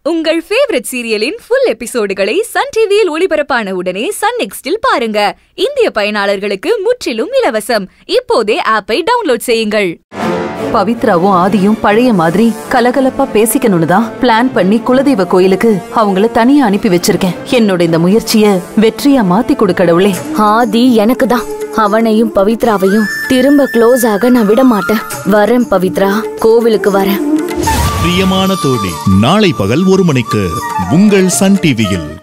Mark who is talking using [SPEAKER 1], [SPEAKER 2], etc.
[SPEAKER 1] உங்கள் ஃபேவரட் சீரியலின் ஃபுல் எபிசோடுகளை சன் டிவியில் ஒளிபரப்பான உடனே சன் நெக்ஸ்டில் பாருங்க இந்திய பயனாளர்களுக்கு முற்றிலும் இலவசம் இப்போதே ஆப்பை டவுன்லோட் செய்யுங்கள்
[SPEAKER 2] பவித்ராவும் ஆதியும் பழைய மாதிரி கலகலப்பா பேசிக்கணும்னு தான் பிளான் பண்ணி குலதெய்வ கோயிலுக்கு அவங்கள தனியா அனுப்பி வச்சிருக்கேன் என்னோட இந்த முயற்சிய வெற்றியா மாத்தி கொடு கடவுளே
[SPEAKER 3] ஆதி எனக்கு தான் அவனையும் பவித்ராவையும் திரும்ப க்ளோஸ் ஆக நான் விட மாட்டேன் வரேன் பவித்ரா கோவிலுக்கு வரேன்
[SPEAKER 4] பிரியமான தோழி நாளை பகல் ஒரு மணிக்கு உங்கள் சன் டிவியில்